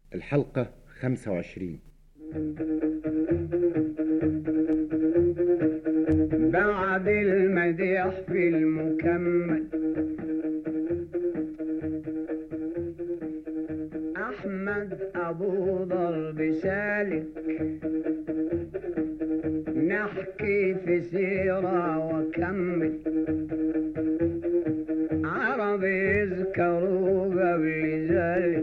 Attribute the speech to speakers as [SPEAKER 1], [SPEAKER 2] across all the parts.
[SPEAKER 1] الحلقة 25
[SPEAKER 2] بعد المديح في المكمل أحمد أبو ضرب سالك نحكي في سيرة وكمل عرب يذكروا قبل ذلك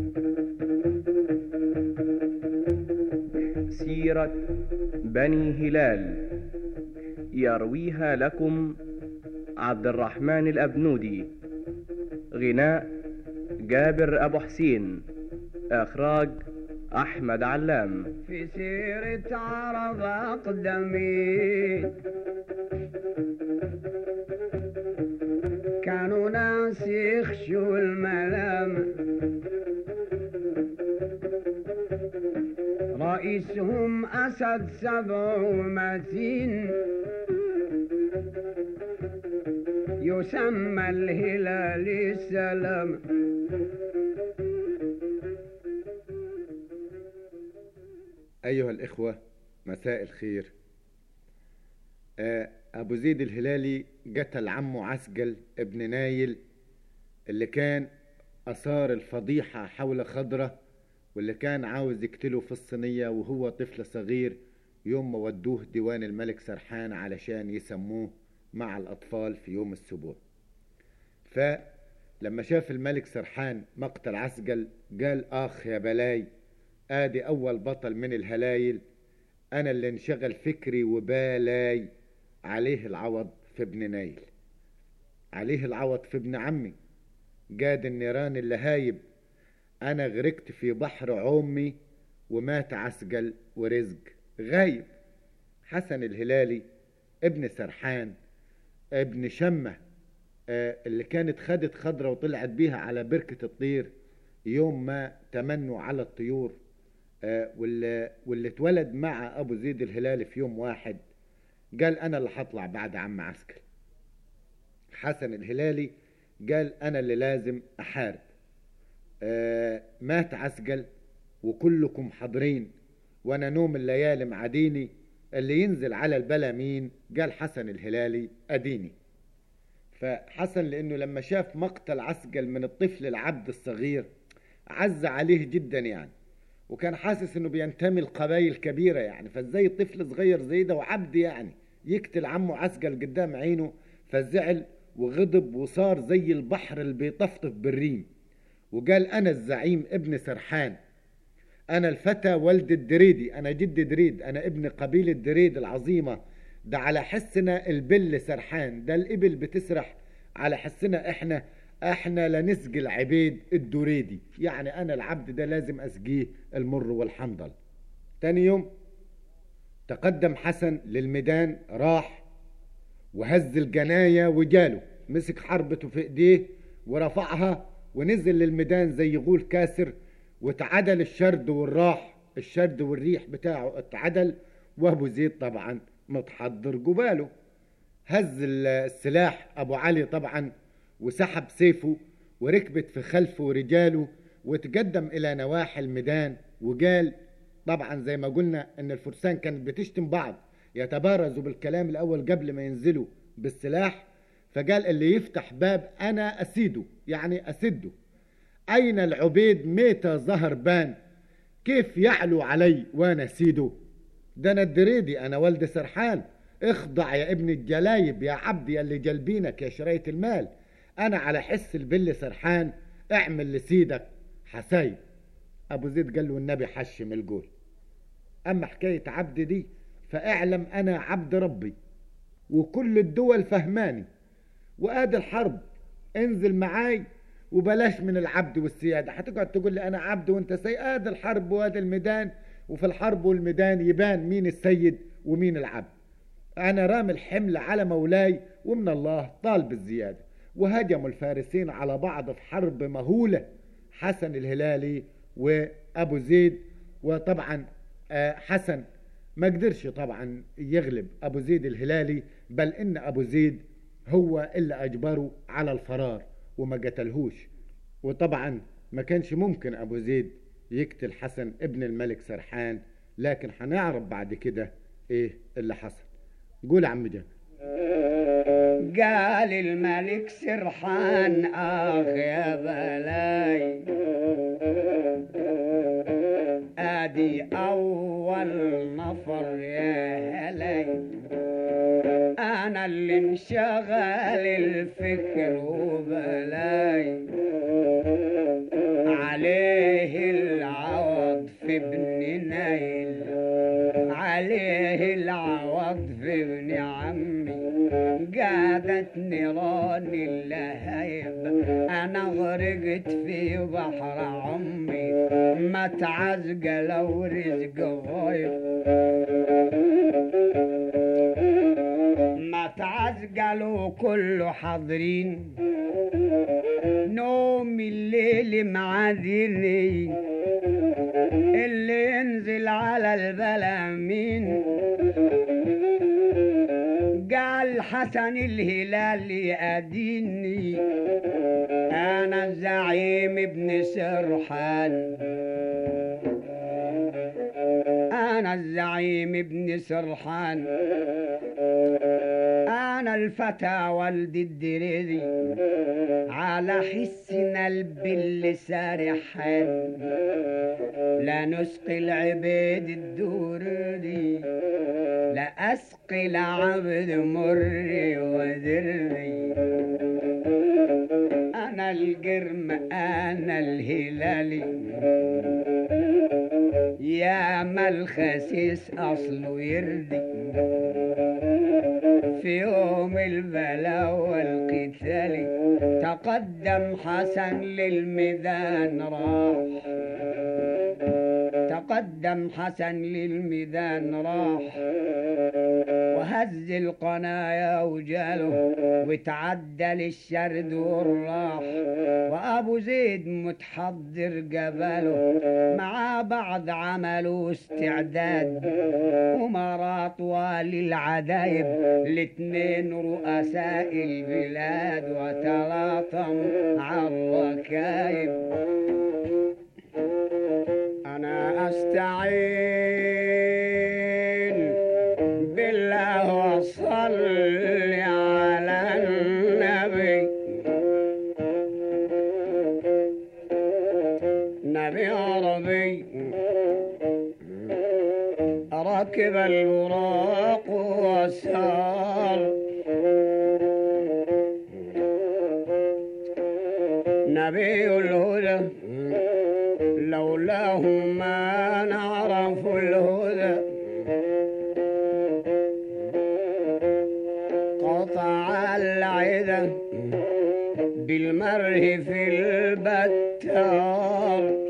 [SPEAKER 3] سيرة بني هلال يرويها لكم عبد الرحمن الأبنودي غناء جابر أبو حسين إخراج أحمد علام
[SPEAKER 2] في سيرة عرب أقدمين كانوا ناس يخشوا الملام رئيسهم أسد سبع ومتين يسمى الهلال السلام
[SPEAKER 1] أيها الإخوة مساء الخير آه، أبو زيد الهلالي قتل عمه عسقل ابن نايل اللي كان أثار الفضيحة حول خضرة واللي كان عاوز يقتله في الصينية وهو طفل صغير يوم ما ودوه ديوان الملك سرحان علشان يسموه مع الأطفال في يوم السبوع فلما شاف الملك سرحان مقتل عسقل قال آخ يا بلاي آدي أول بطل من الهلايل أنا اللي انشغل فكري وبالاي عليه العوض في ابن نايل عليه العوض في ابن عمي جاد النيران اللي هايب أنا غرقت في بحر عمي ومات عسقل ورزق غايب حسن الهلالي ابن سرحان ابن شمة آه، اللي كانت خدت خضرة وطلعت بيها على بركة الطير يوم ما تمنوا على الطيور آه، واللي, واللي اتولد مع أبو زيد الهلالي في يوم واحد قال أنا اللي هطلع بعد عم عسكر حسن الهلالي قال أنا اللي لازم أحارب آه، مات عسقل وكلكم حاضرين وانا نوم الليالي معديني اللي ينزل على البلا مين قال حسن الهلالي اديني فحسن لانه لما شاف مقتل عسقل من الطفل العبد الصغير عز عليه جدا يعني وكان حاسس انه بينتمي لقبائل كبيره يعني فازاي طفل صغير زي ده وعبد يعني يقتل عمه عسقل قدام عينه فزعل وغضب وصار زي البحر اللي بيطفطف بالريم وقال انا الزعيم ابن سرحان انا الفتى ولد الدريدي انا جد دريد انا ابن قبيلة دريد العظيمة ده على حسنا البل سرحان ده الابل بتسرح على حسنا احنا احنا لنسقي العبيد الدريدي يعني انا العبد ده لازم اسقيه المر والحنظل تاني يوم تقدم حسن للميدان راح وهز الجناية وجاله مسك حربته في ايديه ورفعها ونزل للميدان زي غول كاسر واتعدل الشرد والراح الشرد والريح بتاعه اتعدل وابو زيد طبعا متحضر جباله هز السلاح ابو علي طبعا وسحب سيفه وركبت في خلفه رجاله وتقدم الى نواحي الميدان وقال طبعا زي ما قلنا ان الفرسان كانت بتشتم بعض يتبارزوا بالكلام الاول قبل ما ينزلوا بالسلاح فقال اللي يفتح باب انا اسيده يعني اسده اين العبيد ميتة ظهر بان كيف يعلو علي وانا سيده ده انا الدريدي انا ولد سرحان اخضع يا ابن الجلايب يا عبد يا اللي جلبينك يا شرية المال انا على حس البل سرحان اعمل لسيدك حسايب ابو زيد قال له النبي حشم الجول اما حكاية عبد دي فاعلم انا عبد ربي وكل الدول فهماني وادي الحرب انزل معاي وبلاش من العبد والسيادة هتقعد تقول لي أنا عبد وأنت سيد آدي الحرب وادي الميدان وفي الحرب والميدان يبان مين السيد ومين العبد أنا رامي الحمل على مولاي ومن الله طالب الزيادة وهجموا الفارسين على بعض في حرب مهولة حسن الهلالي وأبو زيد وطبعا آه، حسن ما قدرش طبعا يغلب أبو زيد الهلالي بل إن أبو زيد هو اللي أجبره على الفرار وما قتلهوش وطبعا ما كانش ممكن أبو زيد يقتل حسن ابن الملك سرحان لكن هنعرف بعد كده ايه اللي حصل قول يا عم جابر
[SPEAKER 2] قال الملك سرحان آخ يا بلاي آدي أول نفر يا هلاي أنا اللي انشغل الفكر وبلاي عليه العوض في ابن نايل عليه العوض في ابن عمي قادت نيران اللهيب انا غرقت في بحر عمي ما تعزق لو رزق غايب ما تعزقلوا كله حاضرين نوم الليل معذرني اللي ينزل على البلامين قال حسن الهلال يأديني أنا الزعيم ابن سرحان أنا الزعيم ابن سرحان أنا الفتى والد الدريري على حسنا البل سارحان لا نسقي العبيد الدوري لا أسقي العبد مري وذري أنا القرم أنا الهلالي يا ما الخسيس أصله يردي في يوم البلاء والقتال تقدم حسن للميدان راح تقدم حسن للميدان راح وهز القنايا وجاله وتعدى للشرد والراح وابو زيد متحضر قبله مع بعض عملوا استعداد امراء والي العدايب الاتنين رؤساء البلاد وتلاطم على الركايب أنا أستعين بالله وصلي على النبي نبي عربي ركب البراق وسار نبي الهدى لولاه ما نعرف الهدى قطع العذا بالمره في البتار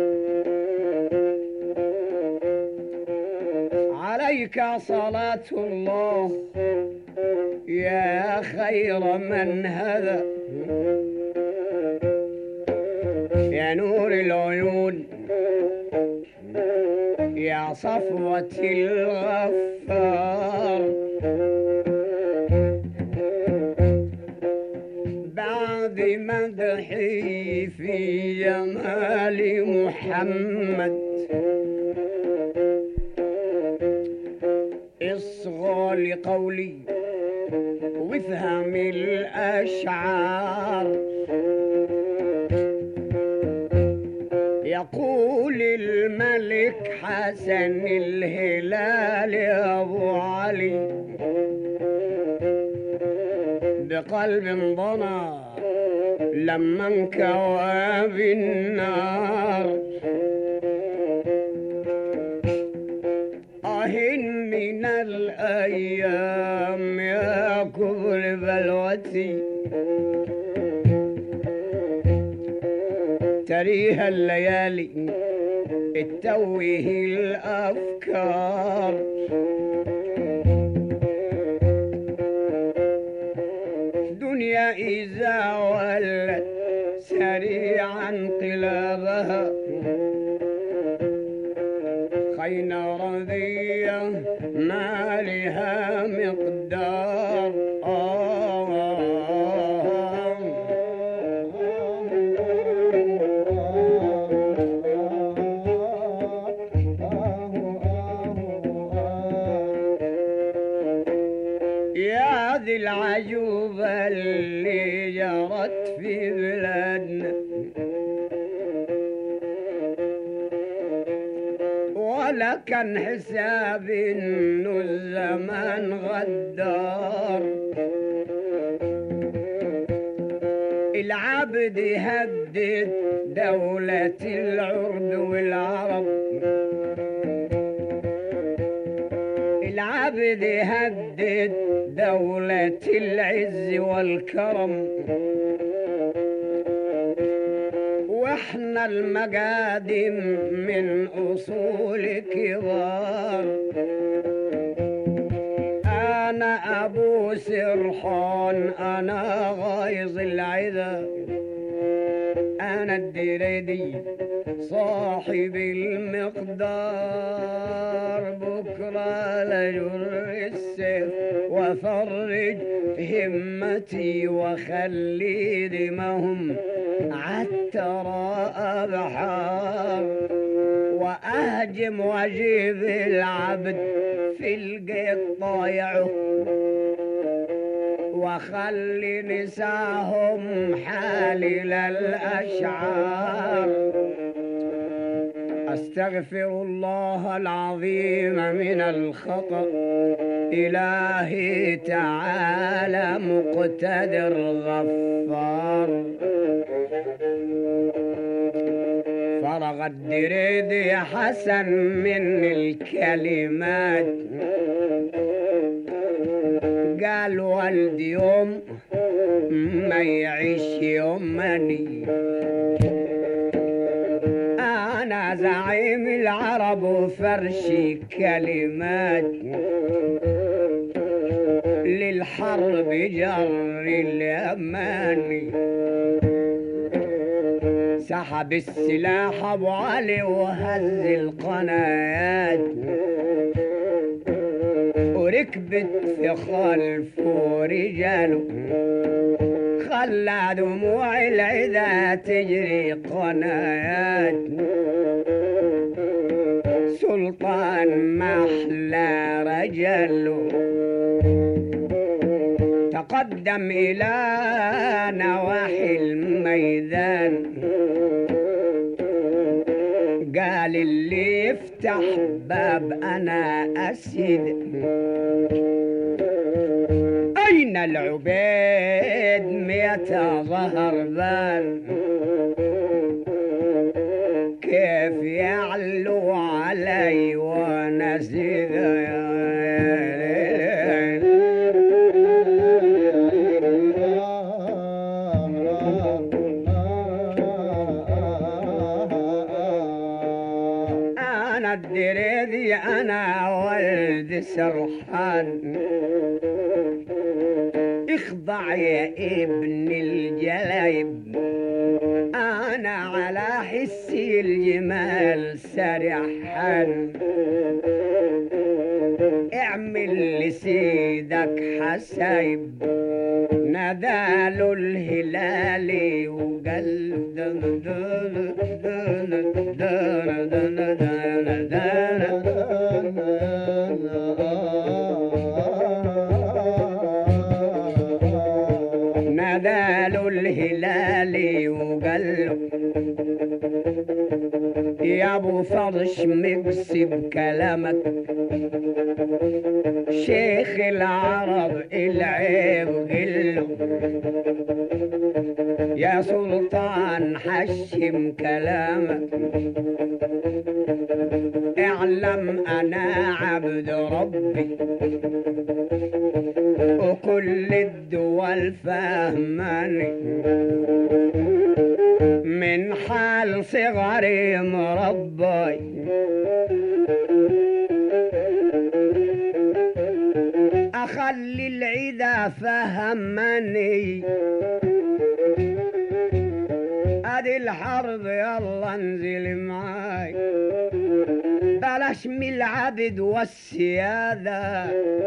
[SPEAKER 2] عليك صلاة الله يا خير من هدى يا نور العيون يا صفوة الغفار بعد مدحي في جمال محمد اصغى لقولي وافهم الأشعار يقول الملك حسن الهلال أبو علي بقلب ضنا لما انكوى بالنار آه من الأيام يا كبر بلوتي تريها الليالي التوه الأفكار دنيا إذا ولت سريعا انقلابها خين رضية ما لها مقدار ولا كان حسابي انه الزمان غدار العبد يهدد دولة العرب والعرب العبد يهدد دولة العز والكرم واحنا المقادم من اصول كبار انا ابو سرحان انا غايظ العذا انا الدريدي صاحب المقدار بكرة لجر السيف وفرج همتي وخلي دمهم عالترى أبحار وأهجم وأجيب العبد في القيط ضايعه وخلي نساهم حالل الأشعار أستغفر الله العظيم من الخطأ إلهي تعالى مقتدر غفار فرغ الدريد يا حسن من الكلمات قال والدي يوم ما يعيش يومني أنا زعيم العرب وفرشي كلمات للحرب جر اليماني سحب السلاح ابو علي وهز القنايات وركبت في خلفه رجاله خلى دموع العدا تجري قنايات سلطان محلى رجله تقدم إلى نواحي الميدان قال اللي يفتح باب أنا أسد أين العبيد ميت ظهر بال كيف يعلو علي ونسيد أنا الدريدي أنا ولد سرحان اخضع يا ابن الجلايب انا على حسي الجمال سرحان اعمل لسيدك حسايب ناداله الهلالي وقال دن دن دن دن دن دن دن ناداله الهلالي وقال له يا ابو فرش مقسي بكلامك شيخ العرب العيب قله يا سلطان حشم كلامك اعلم انا عبد ربي وكل الدول فهماني من حال صغري مربي أخلي العدا فهمني ادي الحرب يلا انزل معاي بلاش من العبد والسيادة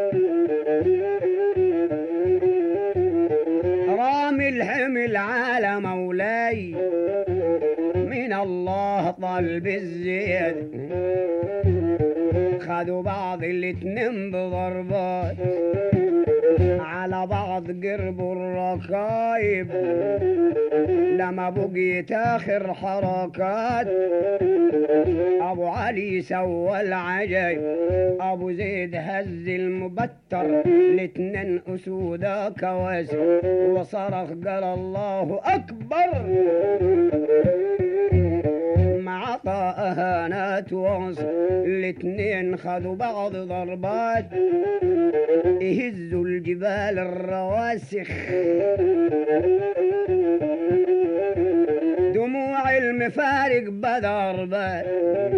[SPEAKER 2] رامي الحمل على مولاي من الله طلب الزيادة خدوا بعض الاتنين بضربات على بعض قرب الركايب لما بقيت اخر حركات ابو علي سوى العجيب ابو زيد هز المبتر الاتنين اسودا كواس وصرخ قال الله اكبر مع طاهانات وص الاتنين خدوا بعض ضربات يهزوا الجبال الرواسخ دموع المفارق بضربات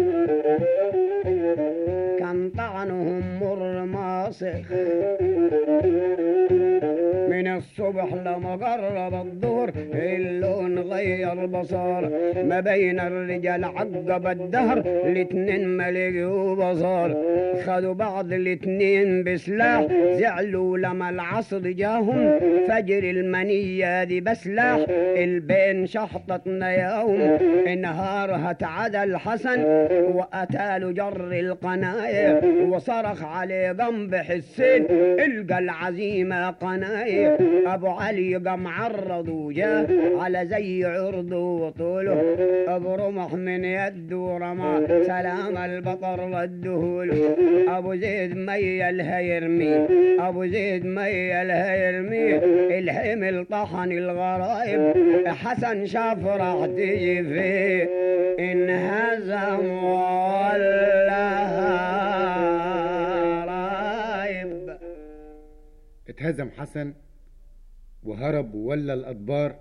[SPEAKER 2] كان طعنهم مر ماسخ من الصبح لما قرب الظهر اللون غير بصار ما بين الرجال عقب الدهر الاتنين ما لقوا بصار خدوا بعض الاتنين بسلاح زعلوا لما العصر جاهم فجر المنية دي بسلاح البين شحطتنا يوم انهارها تعدى الحسن واتاله جر القناية وصرخ عليه قم بحسين القى العزيمة قناية ابو علي قام عرض وجاه على زي عرضه وطوله ابو رمح من يده رمى سلام البطر والدهول ابو زيد ميل يرمي ابو زيد ميل يرمي الحمل طحن الغرايب حسن شاف راح تجي فيه انهزم ولا رايب
[SPEAKER 1] اتهزم حسن وهرب وولى الأدبار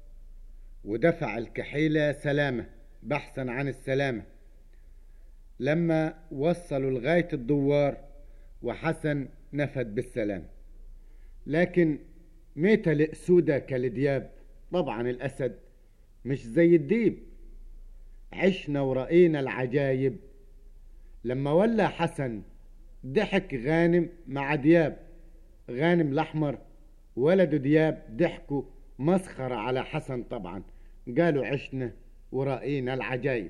[SPEAKER 1] ودفع الكحيلة سلامة بحثا عن السلامة لما وصلوا لغاية الدوار وحسن نفد بالسلام لكن ميتة الأسودة كالدياب طبعا الأسد مش زي الديب عشنا ورأينا العجايب لما ولى حسن ضحك غانم مع دياب غانم الأحمر ولده دياب ضحكوا مسخرة على حسن طبعا قالوا عشنا ورأينا العجايب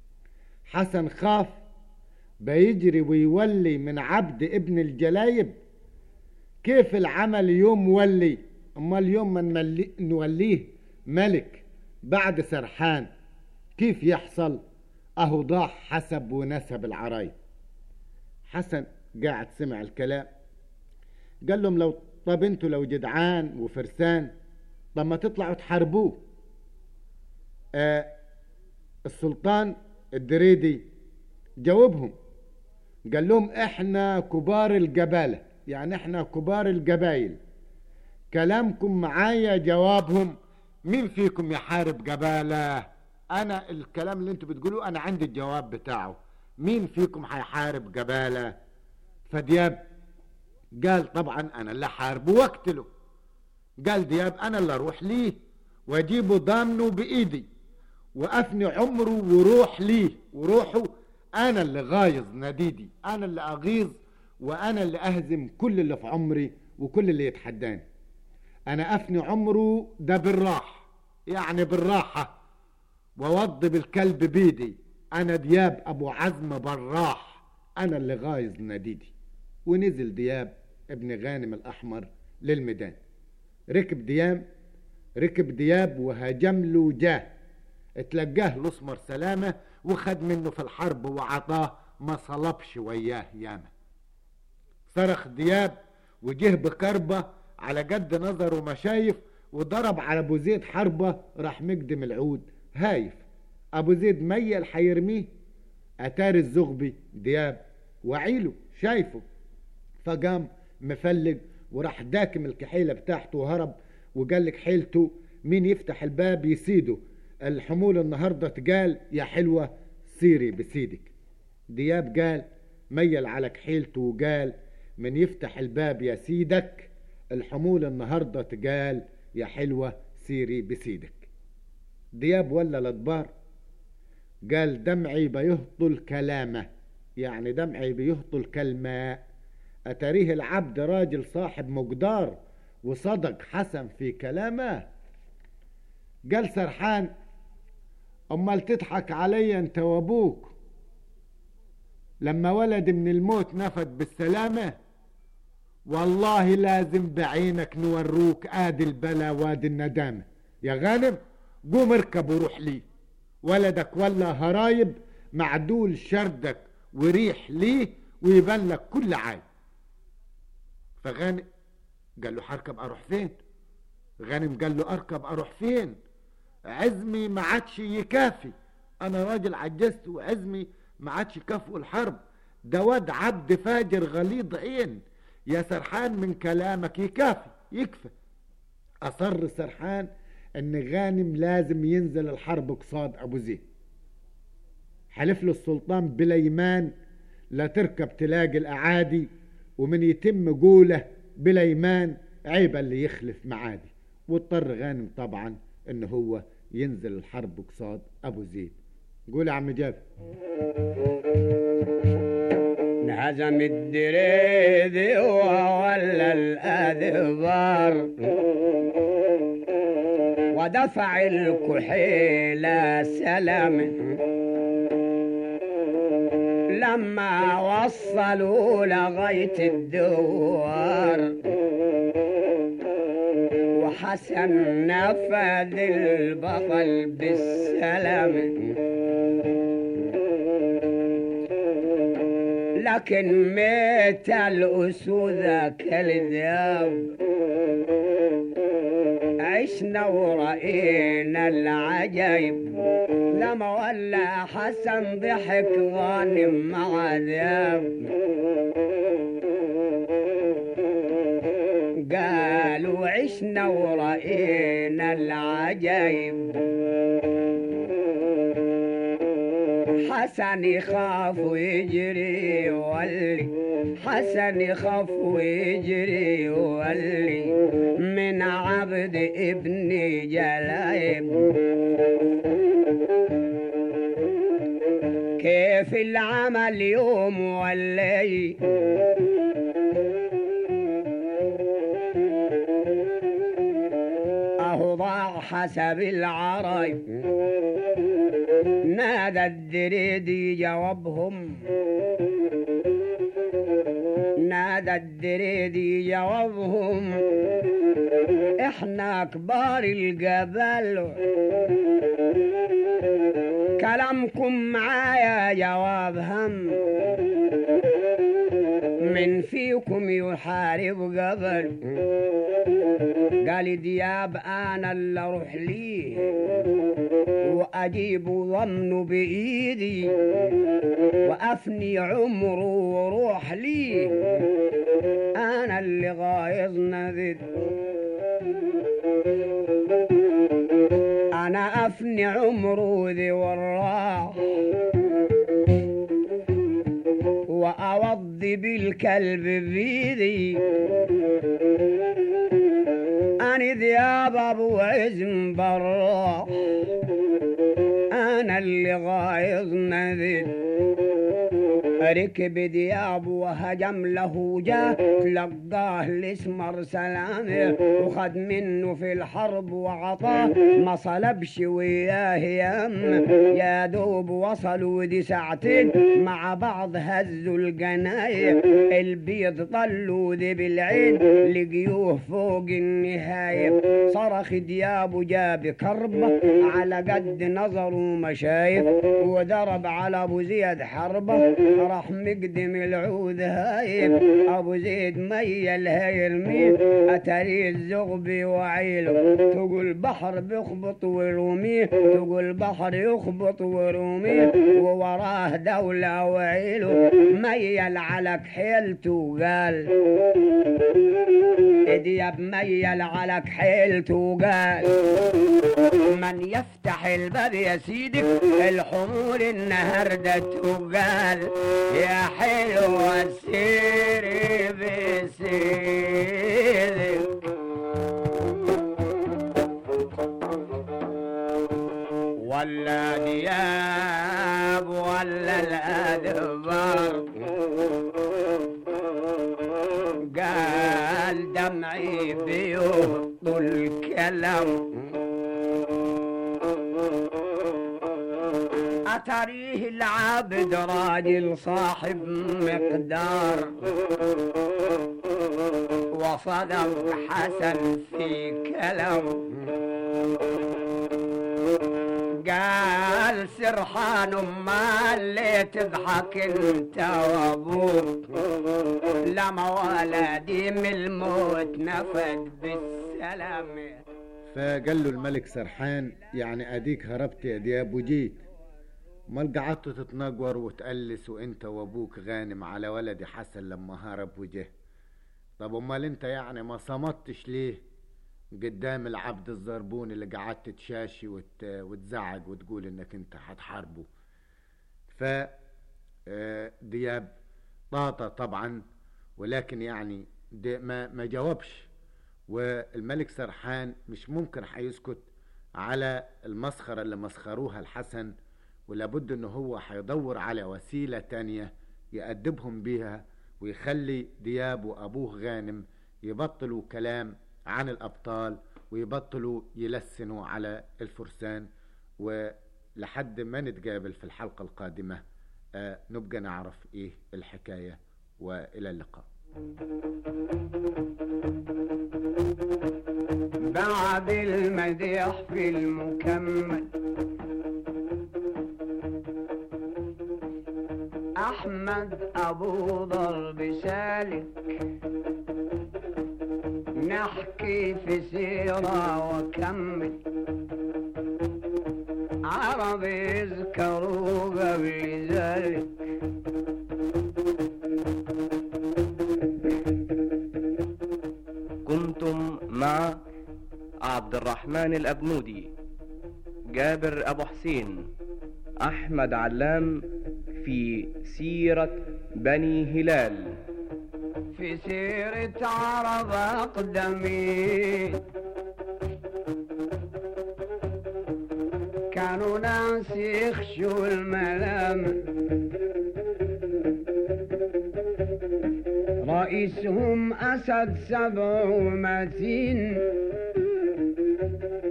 [SPEAKER 1] حسن خاف بيجري ويولي من عبد ابن الجلايب كيف العمل يوم ولي اما اليوم ما نملي- نوليه ملك بعد سرحان كيف يحصل اهو ضاع حسب ونسب العرايب حسن قاعد سمع الكلام قال لهم لو طب انتوا لو جدعان وفرسان طب ما تطلعوا تحاربوه آه السلطان الدريدي جاوبهم قال لهم احنا كبار الجبالة يعني احنا كبار الجبايل كلامكم معايا جوابهم مين فيكم يحارب جبالة انا الكلام اللي انتوا بتقولوه انا عندي الجواب بتاعه مين فيكم هيحارب جبالة فدياب قال طبعا انا اللي حاربه واقتله قال دياب انا اللي اروح ليه واجيبه ضامنه بايدي وافني عمره وروح ليه وروحه انا اللي غايظ نديدي انا اللي اغيظ وانا اللي اهزم كل اللي في عمري وكل اللي يتحداني انا افني عمره ده بالراح يعني بالراحة ووضب الكلب بيدي انا دياب ابو عزم براح انا اللي غايظ نديدي ونزل دياب ابن غانم الاحمر للميدان ركب دياب ركب دياب وهاجم له جاه اتلقاه الاسمر سلامة وخد منه في الحرب وعطاه ما صلبش وياه ياما صرخ دياب وجه بكربة على قد نظره ما شايف وضرب على ابو زيد حربة راح مقدم العود هايف ابو زيد ميل حيرميه اتار الزغبي دياب وعيله شايفه فقام مفلج وراح داكم الكحيلة بتاعته وهرب وقال لك حيلته مين يفتح الباب يسيده الحمول النهاردة تقال يا حلوة سيري بسيدك دياب قال ميل على كحيلته وقال من يفتح الباب يا سيدك الحمول النهاردة تقال يا حلوة سيري بسيدك دياب ولا الادبار قال دمعي بيهطل كلامه يعني دمعي بيهطل كالماء أتريه العبد راجل صاحب مقدار وصدق حسن في كلامه قال سرحان أمال تضحك علي أنت وأبوك لما ولد من الموت نفد بالسلامة والله لازم بعينك نوروك ادي البلا وادي الندامة يا غانم قوم اركب وروح لي ولدك ولا هرايب معدول شردك وريح ليه ويبان لك كل عاي فغانم قال له حركب اروح فين غانم قال له اركب اروح فين عزمي ما عادش يكافي انا راجل عجزت وعزمي ما عادش يكافئ الحرب ده واد عبد فاجر غليظ عين يا سرحان من كلامك يكافي يكفى اصر سرحان ان غانم لازم ينزل الحرب قصاد ابو زيد حلف له السلطان بليمان لا تركب تلاقي الاعادي ومن يتم قوله بليمان عيب اللي يخلف معادي واضطر غانم طبعا ان هو ينزل الحرب قصاد ابو زيد قول يا عم جابر
[SPEAKER 2] انهزم الدريد وولى الأذبار ودفع الكحيل سلام لما وصلوا لغاية الدوار وحسن نفذ البطل بالسلام لكن ميت الأسود كالذئاب عشنا ورأينا العجيب لما ولا حسن ضحك غانم مع ذئاب قالوا عشنا ورأينا العجيب حسن يخاف ويجري يولي حسن يخاف ويجري يولي من عبد ابن جلايب كيف العمل يوم ولي اهو ضاع حسب العرايب نادى الدريدي جوابهم نادى الدريدي جوابهم احنا كبار الجبل كلامكم معايا جواب هم من فيكم يحارب قبل قال دياب انا اللي اروح ليه واجيب ضمنه بايدي وافني عمره وروح ليه انا اللي غايظنا ذد انا افني عمره ذي والراح واوضي بالكلب بيدي أنا ذياب أبو عزم براح أنا اللي غايظ نذد ركب دياب وهجم له جاه تلقاه الاسمر سلامه وخد منه في الحرب وعطاه ما صلبش وياه يم يا دوب وصلوا دي ساعتين مع بعض هزوا الجناية البيض طلوا دي بالعين لقيوه فوق النهاية صرخ دياب وجاب كربة على قد نظره ما شايف وضرب على ابو زيد حربه راح مقدم العود هايب ابو زيد ميل هيرميه اتاري الزغبي وعيله تقول بحر بيخبط ويروميه تقول بحر يخبط ويروميه ووراه دولة وعيله ميل على كحيلته وقال دياب ميل على كحيلته وقال من يفتح الباب يا سيدك الحمور النهاردة تقال يا حلوة سيري بسيدك ولا دياب ولا الأدبار قال دمعي بيهط الكلام أتريه العبد راجل صاحب مقدار وصدق حسن في كلام قال سرحان امال ليه تضحك انت وابوك لما ولدي من الموت نفد بالسلام
[SPEAKER 1] فقال له الملك سرحان يعني اديك هربت يا دياب وجيت امال قعدت تتنجور وتقلس وانت وابوك غانم على ولدي حسن لما هرب وجه طب امال انت يعني ما صمتش ليه قدام العبد الزربون اللي قعدت تشاشي وت... وتزعج وتقول انك انت هتحاربه ف آه، دياب طاطا طبعا ولكن يعني دي ما ما جاوبش والملك سرحان مش ممكن هيسكت على المسخرة اللي مسخروها الحسن ولابد ان هو هيدور على وسيلة تانية يأدبهم بيها ويخلي دياب وابوه غانم يبطلوا كلام عن الابطال ويبطلوا يلسنوا على الفرسان ولحد ما نتقابل في الحلقة القادمة آه نبقى نعرف ايه الحكاية والى اللقاء
[SPEAKER 2] بعد المديح في المكمل أحمد أبو ضرب سالك نحكي في سيرة وكمل عرب يذكروا قبل ذلك
[SPEAKER 3] كنتم مع عبد الرحمن الأبنودي جابر أبو حسين أحمد علام في سيرة بني هلال
[SPEAKER 2] في سيرة عرب أقدمين كانوا ناس يخشوا الملام رئيسهم أسد سبع متين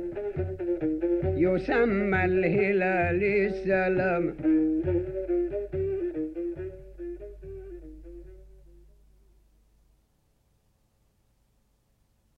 [SPEAKER 2] يسمى الهلال السلام